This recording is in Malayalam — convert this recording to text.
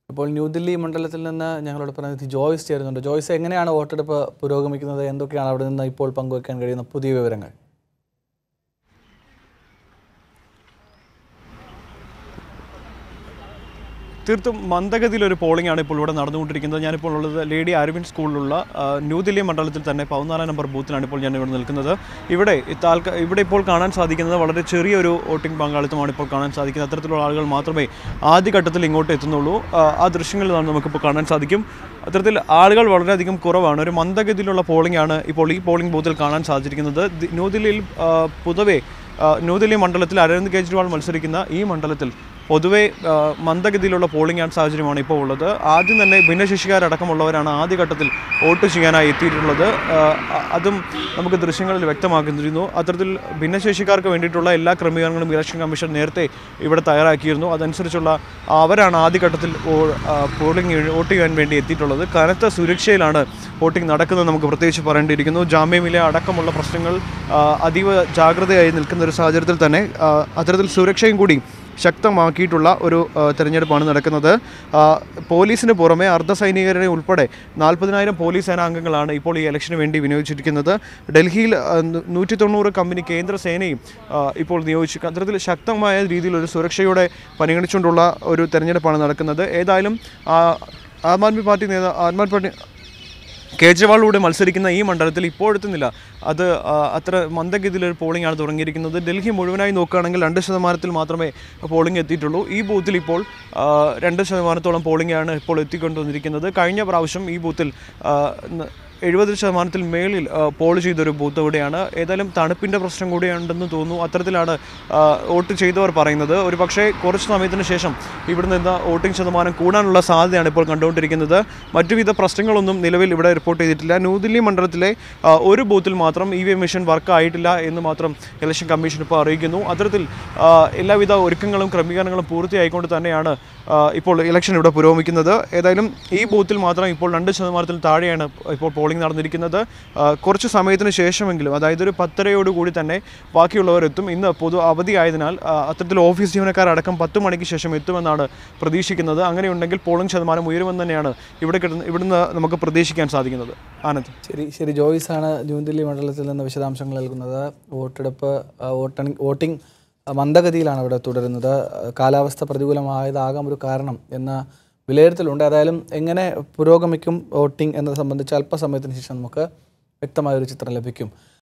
ഇപ്പോൾ ന്യൂദില്ലി മണ്ഡലത്തിൽ നിന്ന് ഞങ്ങളുടെ പ്രതിനിധി ജോയ്സ് ചേരുന്നുണ്ട് ജോയ്സ് എങ്ങനെയാണ് വോട്ടെടുപ്പ് പുരോഗമിക്കുന്നത് എന്തൊക്കെയാണ് അവിടെ നിന്ന് ഇപ്പോൾ പങ്കുവയ്ക്കാൻ കഴിയുന്ന പുതിയ വിവരങ്ങൾ തീർത്തും മന്ദഗതിയിലൊരു പോളിംഗ് ആണ് ഇപ്പോൾ ഇവിടെ നടന്നുകൊണ്ടിരിക്കുന്നത് ഞാനിപ്പോൾ ഉള്ളത് ലേഡി അരവിന്ദ് സ്കൂളിലുള്ള ആ, ന്യൂദില്ലി മണ്ഡലത്തിൽ തന്നെ പതിനാലാം നമ്പർ ബൂത്തിലാണ് ഇപ്പോൾ ഞാൻ ഇവിടെ നിൽക്കുന്നത് ഇവിടെ ഈ താൽക്ക ഇവിടെ ഇപ്പോൾ കാണാൻ സാധിക്കുന്നത് വളരെ ചെറിയൊരു വോട്ടിംഗ് പങ്കാളിത്തമാണ് ഇപ്പോൾ കാണാൻ സാധിക്കുന്നത് അത്തരത്തിലുള്ള ആളുകൾ മാത്രമേ ആദ്യഘട്ടത്തിൽ ഇങ്ങോട്ട് എത്തുന്നുള്ളൂ ആ, ആ ദൃശ്യങ്ങളിൽ നിന്നാണ് നമുക്കിപ്പോൾ കാണാൻ സാധിക്കും അത്തരത്തിൽ ആളുകൾ വളരെയധികം കുറവാണ് ഒരു മന്ദഗതിയിലുള്ള പോളിംഗ് ആണ് ഇപ്പോൾ ഈ പോളിംഗ് ബൂത്തിൽ കാണാൻ സാധിച്ചിരിക്കുന്നത് ദി- ന്യൂദില്ലിയിൽ ആ, പൊതുവെ ആ, ന്യൂദില്ലി മണ്ഡലത്തിൽ അരവിന്ദ് കെജ്രിവാൾ മത്സരിക്കുന്ന ഈ മണ്ഡലത്തിൽ പൊതുവെ ആ, മന്ദഗതിയിലുള്ള പോളിംഗ് ആണ് സാഹചര്യമാണ് ഇപ്പോൾ ഉള്ളത് ആദ്യം തന്നെ ഭിന്നശേഷിക്കാരടക്കമുള്ളവരാണ് ആദ്യഘട്ടത്തിൽ വോട്ട് ചെയ്യാനായി എത്തിയിട്ടുള്ളത് ആ, അ- അതും നമുക്ക് ദൃശ്യങ്ങളിൽ വ്യക്തമാക്കിയിരുന്നു അത്തരത്തിൽ ഭിന്നശേഷിക്കാർക്ക് വേണ്ടിയിട്ടുള്ള എല്ലാ ക്രമീകരണങ്ങളും ഇലക്ഷൻ കമ്മീഷൻ നേരത്തെ ഇവിടെ തയ്യാറാക്കിയിരുന്നു അതനുസരിച്ചുള്ള അവരാണ് ആദ്യഘട്ടത്തിൽ വോ- ആ, പോളിംഗ് വോട്ട് ചെയ്യാൻ വേണ്ടി എത്തിയിട്ടുള്ളത് കനത്ത സുരക്ഷയിലാണ് വോട്ടിംഗ് നടക്കുന്നത് നമുക്ക് പ്രത്യേകിച്ച് പറയേണ്ടിയിരിക്കുന്നു ജാമ്യമിലെ അടക്കമുള്ള പ്രശ്നങ്ങൾ ആ, അതീവ ജാഗ്രതയായി നിൽക്കുന്ന ഒരു സാഹചര്യത്തിൽ തന്നെ ആ, അത്തരത്തിൽ സുരക്ഷയും കൂടി ശക്തമാക്കിയിട്ടുള്ള ഒരു ആ, തെരഞ്ഞെടുപ്പാണ് നടക്കുന്നത് ആ, പോലീസിന് പുറമെ അർദ്ധസൈനികരെ ഉൾപ്പെടെ നാൽപ്പതിനായിരം പോലീസ് സേനാംഗങ്ങളാണ് ഇപ്പോൾ ഈ ഇലക്ഷന് വേണ്ടി വിനിയോഗിച്ചിരിക്കുന്നത് ഡൽഹിയിൽ ആ, നൂ- നൂറ്റി തൊണ്ണൂറ് കമ്പനി കേന്ദ്ര സേനയും ആ, ഇപ്പോൾ നിയോഗിച്ചു അത്തരത്തിൽ ശക്തമായ രീതിയിൽ ഒരു സുരക്ഷയോടെ പരിഗണിച്ചുകൊണ്ടുള്ള ഒരു തെരഞ്ഞെടുപ്പാണ് നടക്കുന്നത് ഏതായാലും ആ, ആം ആദ്മി പാർട്ടി നേതാ ആം ആദ്മി പാർട്ടി കേജ്രിവാളിലൂടെ മത്സരിക്കുന്ന ഈ മണ്ഡലത്തിൽ ഇപ്പോഴെത്തുന്നില്ല അത് ആ, അത്ര മന്ദഗതിയിലൊരു പോളിംഗ് ആണ് തുടങ്ങിയിരിക്കുന്നത് ഡൽഹി മുഴുവനായി നോക്കുകയാണെങ്കിൽ രണ്ട് ശതമാനത്തിൽ മാത്രമേ പോളിംഗ് എത്തിയിട്ടുള്ളൂ ഈ ബൂത്തിൽ ഇപ്പോൾ ആ, രണ്ട് ശതമാനത്തോളം പോളിംഗ് ആണ് ഇപ്പോൾ എത്തിക്കൊണ്ടുവന്നിരിക്കുന്നത് കഴിഞ്ഞ പ്രാവശ്യം ഈ ബൂത്തിൽ ആ, ന- എഴുപത് ശതമാനത്തിൽ മേളിൽ ആ, പോൾ ചെയ്തൊരു ബൂത്ത് ഇവിടെയാണ് ഏതായാലും തണുപ്പിൻ്റെ പ്രശ്നം കൂടിയുണ്ടെന്ന് തോന്നുന്നു അത്തരത്തിലാണ് ആ, വോട്ട് ചെയ്തവർ പറയുന്നത് ഒരു പക്ഷേ കുറച്ച് സമയത്തിന് ശേഷം ഇവിടെ നിന്ന് വോട്ടിംഗ് ശതമാനം കൂടാനുള്ള സാധ്യതയാണ് ഇപ്പോൾ കണ്ടുകൊണ്ടിരിക്കുന്നത് മറ്റുവിധ പ്രശ്നങ്ങളൊന്നും നിലവിൽ ഇവിടെ റിപ്പോർട്ട് ചെയ്തിട്ടില്ല ന്യൂദില്ലി മണ്ഡലത്തിലെ ആ, ഒരു ബൂത്തിൽ മാത്രം E V M machine work ആയിട്ടില്ല എന്ന് മാത്രം ഇലക്ഷൻ കമ്മീഷൻ ഇപ്പോൾ അറിയിക്കുന്നു അത്തരത്തിൽ ആ, എല്ലാവിധ ഒരുക്കങ്ങളും ക്രമീകരണങ്ങളും പൂർത്തിയായിക്കൊണ്ട് തന്നെയാണ് ആ, ഇപ്പോൾ ഇലക്ഷൻ ഇവിടെ പുരോഗമിക്കുന്നത് ഏതായാലും ഈ ബൂത്തിൽ മാത്രം ഇപ്പോൾ രണ്ട് ശതമാനത്തിൽ താഴെയാണ് ഇപ്പോൾ പോളിംഗ് നടന്നിരിക്കുന്നത് ആ, കുറച്ച് സമയത്തിന് ശേഷമെങ്കിലും അതായത് ഒരു പത്തരയോടുകൂടി തന്നെ ബാക്കിയുള്ളവർ എത്തും ഇന്ന് പൊതു അവധിയായതിനാൽ ആ, അത്തരത്തിൽ ഓഫീസ് ജീവനക്കാരടക്കം പത്ത് മണിക്ക് ശേഷം എത്തുമെന്നാണ് പ്രതീക്ഷിക്കുന്നത് അങ്ങനെയുണ്ടെങ്കിൽ പോളിംഗ് ശതമാനം ഉയരുമെന്ന് തന്നെയാണ് ഇവിടെ കിട്ടുന്ന ഇവിടുന്ന് നമുക്ക് പ്രതീക്ഷിക്കാൻ സാധിക്കുന്നത് ആനന്ദ് ശരി ശരി ജോയ്സ് ആണ് ന്യൂദില്ലി മണ്ഡലത്തിൽ നിന്ന് വിശദാംശങ്ങൾ നൽകുന്നത് വോട്ടെടുപ്പ് ആ, വോട്ടണി വോട്ടിംഗ് ആ, മന്ദഗതിയിലാണ് ഇവിടെ തുടരുന്നത് ആ, കാലാവസ്ഥ പ്രതികൂലമായതാകാം ഒരു കാരണം എന്ന വിലയിരുത്തലുണ്ട് ഏതായാലും എങ്ങനെ പുരോഗമിക്കും വോട്ടിംഗ് എന്നത് സംബന്ധിച്ച് അല്പസമയത്തിന് ശേഷം നമുക്ക് വ്യക്തമായ ഒരു ചിത്രം ലഭിക്കും